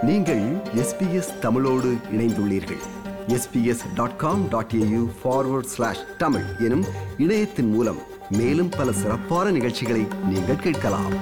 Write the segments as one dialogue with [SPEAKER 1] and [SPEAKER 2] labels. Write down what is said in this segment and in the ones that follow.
[SPEAKER 1] நீங்கள் எஸ்பிஎஸ் தமிழோடு இணைந்துள்ளீர்கள் SBS dot com dot AU forward slash Tamil எனும் இணையத்தின் மூலம் மேலும் பல சிறப்பான நிகழ்ச்சிகளை நீங்கள் கேட்கலாம்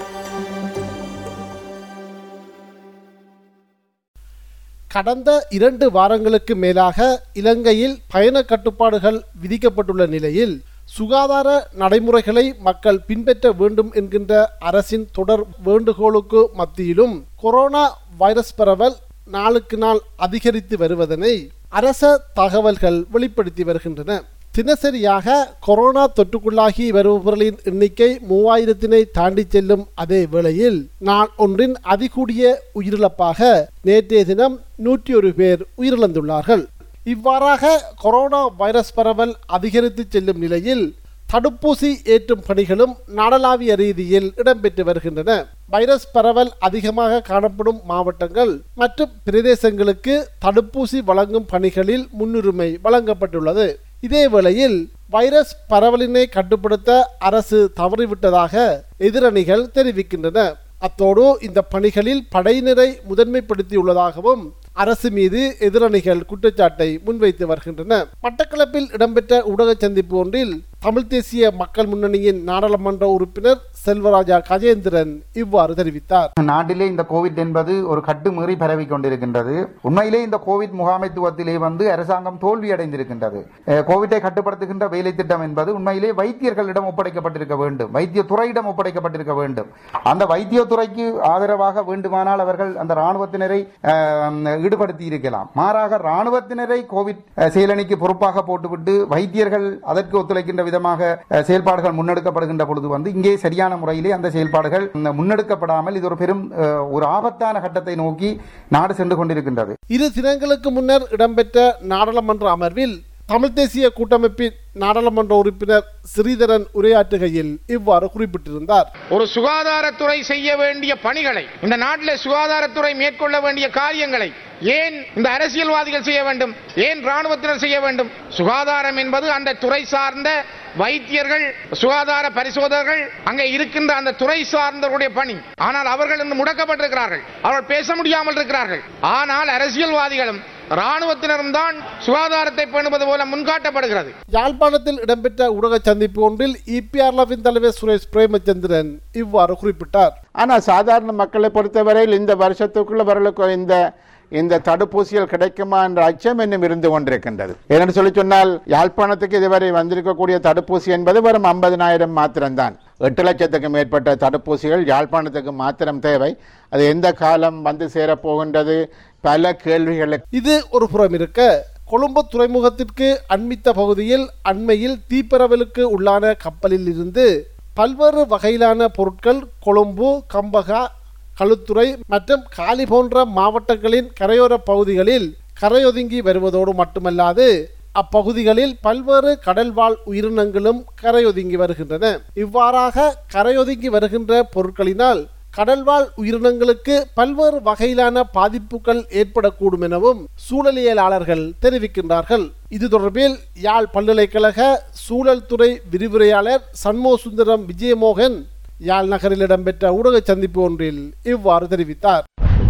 [SPEAKER 2] கடந்த இரண்டு வாரங்களுக்கு மேலாக இலங்கையில் பயண கட்டுப்பாடுகள் விதிக்கப்பட்டுள்ள நிலையில் சுகாதார நடைமுறைகளை மக்கள் பின்பற்ற வேண்டும் என்கின்ற அரசின் தொடர் வேண்டுகோளுக்கு மத்தியிலும் கொரோனா வைரஸ் பரவல் நாளுக்கு நாள் அதிகரித்து வருவதனை அரச தகவல்கள் வெளிப்படுத்தி வருகின்றன தினசரியாக கொரோனா தொற்றுக்குள்ளாகி வருபவர்களின் எண்ணிக்கை மூவாயிரத்தினை தாண்டி செல்லும் அதே வேளையில் நாள் ஒன்றின் அதிகூடிய உயிரிழப்பாக நேற்றைய தினம் நூற்றி ஒரு பேர் உயிரிழந்துள்ளார்கள் இவ்வாறாக கொரோனா வைரஸ் பரவல் அதிகரித்து செல்லும் நிலையில் தடுப்பூசி ஏற்றும் பணிகளும் நாடளாவிய ரீதியில் இடம்பெற்று வருகின்றன வைரஸ் பரவல் அதிகமாக காணப்படும் மாவட்டங்கள் மற்றும் பிரதேசங்களுக்கு தடுப்பூசி வழங்கும் பணிகளில் முன்னுரிமை வழங்கப்பட்டுள்ளது இதேவேளையில் வைரஸ் பரவலினை கட்டுப்படுத்த அரசு தவறிவிட்டதாக எதிரணிகள் தெரிவிக்கின்றன அத்தோடு இந்த பணிகளில் படையினரை முதன்மைப்படுத்தியுள்ளதாகவும் அரசு மீது எதிரணிகள் குற்றச்சாட்டை முன்வைத்து வருகின்றன மட்டக்களப்பில் இடம்பெற்ற ஊடக சந்திப்பு ஒன்றில் தமிழ் தேசிய மக்கள் முன்னணியின் நாடாளுமன்ற உறுப்பினர் செல்வராஜா கஜேந்திரன் இவ்வாறு தெரிவித்தார்
[SPEAKER 3] நாட்டிலே இந்த கோவிட் என்பது ஒரு கட்டுமீறி பரவி கொண்டிருக்கின்றது உண்மையிலே இந்த கோவிட் முகாமைத்துவத்திலே வந்து அரசாங்கம் தோல்வி அடைந்திருக்கின்றது அஹ், கோவிட்டை கட்டுப்படுத்துகின்ற வேலை திட்டம் என்பது உண்மையிலே வைத்தியர்களிடம் ஒப்படைக்கப்பட்டிருக்க வேண்டும் வைத்திய துறையிடம் ஒப்படைக்கப்பட்டிருக்க வேண்டும் அந்த வைத்திய துறைக்கு ஆதரவாக வேண்டுமானால் அவர்கள் அந்த ராணுவத்தினரை அஹ், ஈடுபடுத்தி இருக்கலாம் மாறாக ராணுவத்தினரை கோவிட் அஹ், செயலணிக்கு பொறுப்பாக போட்டுவிட்டு வைத்தியர்கள் அதற்கு ஒத்துழைக்கின்ற விதமாக அஹ், செயல்பாடுகள் முன்னெடுக்கப்படுகின்ற பொழுது வந்து இங்கே சரியான முறையிலே அந்த செயல்பாடுகள் ம், முன்னெடுக்கப்படாமல் இது ஒரு பெரும் அஹ், ஒரு ஆபத்தான கட்டத்தை நோக்கி நாடு சென்று கொண்டிருக்கின்றது
[SPEAKER 2] இரு தினங்களுக்கு முன்னர் இடம்பெற்ற நாடாளுமன்ற அமர்வில் தமிழ் தேசிய கூட்டமைப்பின் நாடாளுமன்ற உறுப்பினர் ஸ்ரீதரன் உரையாற்றுகையில் இவ்வாறு குறிப்பிட்டிருந்தார்
[SPEAKER 4] ஒரு சுகாதாரத்துறை செய்ய வேண்டிய பணிகளை இந்த நாட்டில் சுகாதாரத்துறை மேற்கொள்ள வேண்டிய காரியங்களை ஏன் இந்த அரசியல்வாதிகள் செய்ய வேண்டும் ஏன் ராணுவத்தினர் செய்ய வேண்டும் சுகாதாரம் என்பது அந்த துறை சார்ந்த வைத்தியர்கள் சுகாதார பரிசோதகர்கள் அங்கே இருக்கின்ற அந்த துறை சார்ந்தவருடைய பணி ஆனால் அவர்கள் இன்று முடக்கப்பட்டிருக்கிறார்கள் அவர்கள் பேச முடியாமல் இருக்கிறார்கள் ஆனால் அரசியல்வாதிகளும் ராணுவத்தினரும் தான் சுகாதாரத்தை பேணுவது போல முன்காட்டப்படுகிறது
[SPEAKER 2] யாழ்ப்பாணத்தில் இடம்பெற்ற ஊடக சந்திப்பு ஒன்றில் இபிஆர்லவின் தலைவர் சுரேஷ் பிரேமச்சந்திரன் இவ்வாறு குறிப்பிட்டார்
[SPEAKER 5] ஆனால் சாதாரண மக்களை பொறுத்தவரையில் இந்த வருஷத்துக்குள்ள வரலுக்கு இந்த இந்த தடுப்பூசிகள் கிடைக்குமா என்ற அச்சம் இன்னும் இருந்து கொண்டிருக்கின்றது ஏனென்று சொல்லி சொன்னால் யாழ்ப்பாணத்துக்கு இதுவரை வந்திருக்கக்கூடிய தடுப்பூசி என்பது வெறும் ஐம்பதினாயிரம் மாத்திரம்தான் எட்டு லட்சத்துக்கு மேற்பட்ட தடுப்பூசிகள் யாழ்ப்பாணத்துக்கு மாத்திரம் தேவை அது எந்த காலம் வந்து சேரப்போகின்றது பல கேள்விகளுக்கு
[SPEAKER 2] இது ஒரு புறம் இருக்க கொழும்பு துறைமுகத்திற்கு அண்மித்த பகுதியில் அண்மையில் தீப்பரவலுக்கு உள்ளான கப்பலில் இருந்து பல்வேறு வகையிலான பொருட்கள் கொழும்பு கம்பகா களுத்துறை மற்றும் காலி போன்ற மாவட்டங்களின் கரையோர பகுதிகளில் கரையொதுங்கி வருவதோடு மட்டுமல்லாது அப்பகுதிகளில் பல்வேறு கடல்வாழ் உயிரினங்களும் கரையொதுங்கி வருகின்றன இவ்வாறாக கரையொதுங்கி வருகின்ற பொருட்களினால் கடல்வாழ் உயிரினங்களுக்கு பல்வேறு வகையிலான பாதிப்புகள் ஏற்படக்கூடும் எனவும் சூழலியலாளர்கள் தெரிவிக்கின்றார்கள் இது தொடர்பில் யாழ் பல்கலைக்கழக சூழல் துறை விரிவுரையாளர் சண்மோ சுந்தரம் விஜயமோகன் யாழ் நகரில் இடம்பெற்ற ஊடக சந்திப்பு ஒன்றில் இவ்வாறு தெரிவித்தார்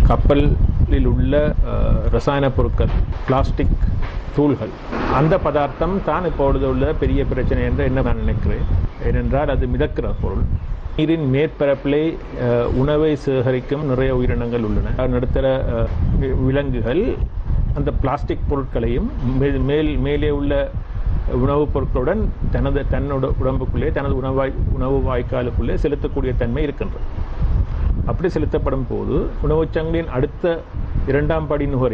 [SPEAKER 6] கப்பலில் உள்ள அஹ், ரசாயன பொருட்கள் பிளாஸ்டிக் தூள்கள் அந்த பதார்த்தம் தான் இப்பொழுது உள்ள பெரிய பிரச்சனை என்று என்ன நான் நினைக்கிறேன் ஏனென்றால் அது மிதக்கிற பொருள் நீரின் மேற்பரப்பிலே அஹ், உணவை சேகரிக்கும் நிறைய உயிரினங்கள் உள்ளன நடுத்தர அஹ், வி- விலங்குகள் அந்த பிளாஸ்டிக் பொருட்களையும் மேல் மேல் மேலே உள்ள உணவுப் பொருட்களுடன் தனது தன்னோட உடம்புக்குள்ளே தனது உணவாய் உணவு வாய்க்காலுக்குள்ளே செலுத்தக்கூடிய தன்மை இருக்கின்றது அப்படி செலுத்தப்படும் போது உணவுச் சங்கிலியின் அடுத்த இரண்டாம் படி நுகரி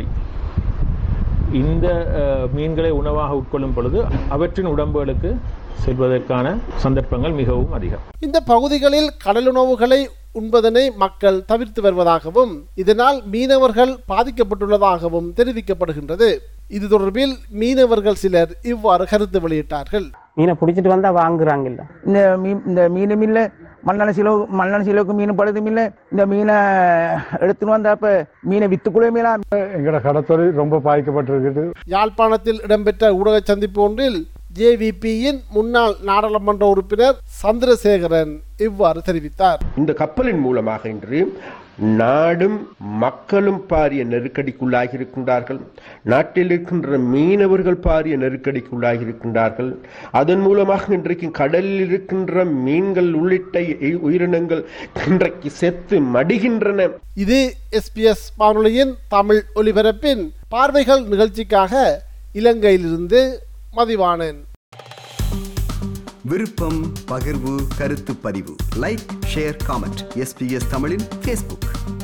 [SPEAKER 6] இந்த அஹ், மீன்களை உணவாக உட்கொள்ளும் பொழுது அவற்றின் உடம்புகளுக்கு செல்வதற்கான சந்தர்ப்பங்கள் மிகவும் அதிகம்
[SPEAKER 2] இந்த பகுதிகளில் கடலுணவுகளை உண்பதனை மக்கள் தவிர்த்து வருவதாகவும் இதனால் மீனவர்கள் பாதிக்கப்பட்டுள்ளதாகவும் தெரிவிக்கப்படுகின்றது இது தொடர்பில் மீனவர்கள் சிலர் இவ்வாறு கருத்து வெளியிட்டார்கள்
[SPEAKER 7] மீனை பிடிச்சிட்டு வந்தா வாங்குறாங்கல்ல
[SPEAKER 8] இந்த மீன் இந்த மீன் மில்ல மண்ணெண்ண சிலோ மண்ணெண்ண சிலோக்கு மீன் படுது மில்ல இந்த மீனை எடுத்துன்னு வந்தப்ப மீனை வித்துக்குள்ளே மீனா
[SPEAKER 9] எங்களோட கடத்தொழில் ரொம்ப பாதிக்கப்பட்டிருக்குது
[SPEAKER 2] யாழ்ப்பாணத்தில் இடம்பெற்ற ஊடக சந்திப்பு ஒன்றில் ஜேவிபியின் முன்னாள் நாடாளுமன்ற உறுப்பினர் சந்திரசேகரன் இவ்வாறு தெரிவித்தார்
[SPEAKER 9] இந்த கப்பலின் மூலமாக இன்று நாடும் மக்களும் பாரிய நெருக்கடிக்குள்ளாகி இருக்கின்றார்கள் நாட்டில் இருக்கின்ற மீனவர்கள் பாரிய நெருக்கடிக்குள்ளாகி இருக்கின்றார்கள் அதன் மூலமாக இன்றைக்கு கடலில் இருக்கின்ற மீன்கள் உள்ளிட்ட இ- உயிரினங்கள் இன்றைக்கு செத்து மடிகின்றன
[SPEAKER 2] இது எஸ்பிஎஸ் வானொலியின் தமிழ் ஒலிபரப்பின் பார்வைகள் நிகழ்ச்சிக்காக இலங்கையிலிருந்து மதிவானன்
[SPEAKER 1] விருப்பம் பகிர்வு கருத்து பதிவு லைக் ஷேர் காமெண்ட் எஸ்பிஎஸ் தமிழின் ஃபேஸ்புக்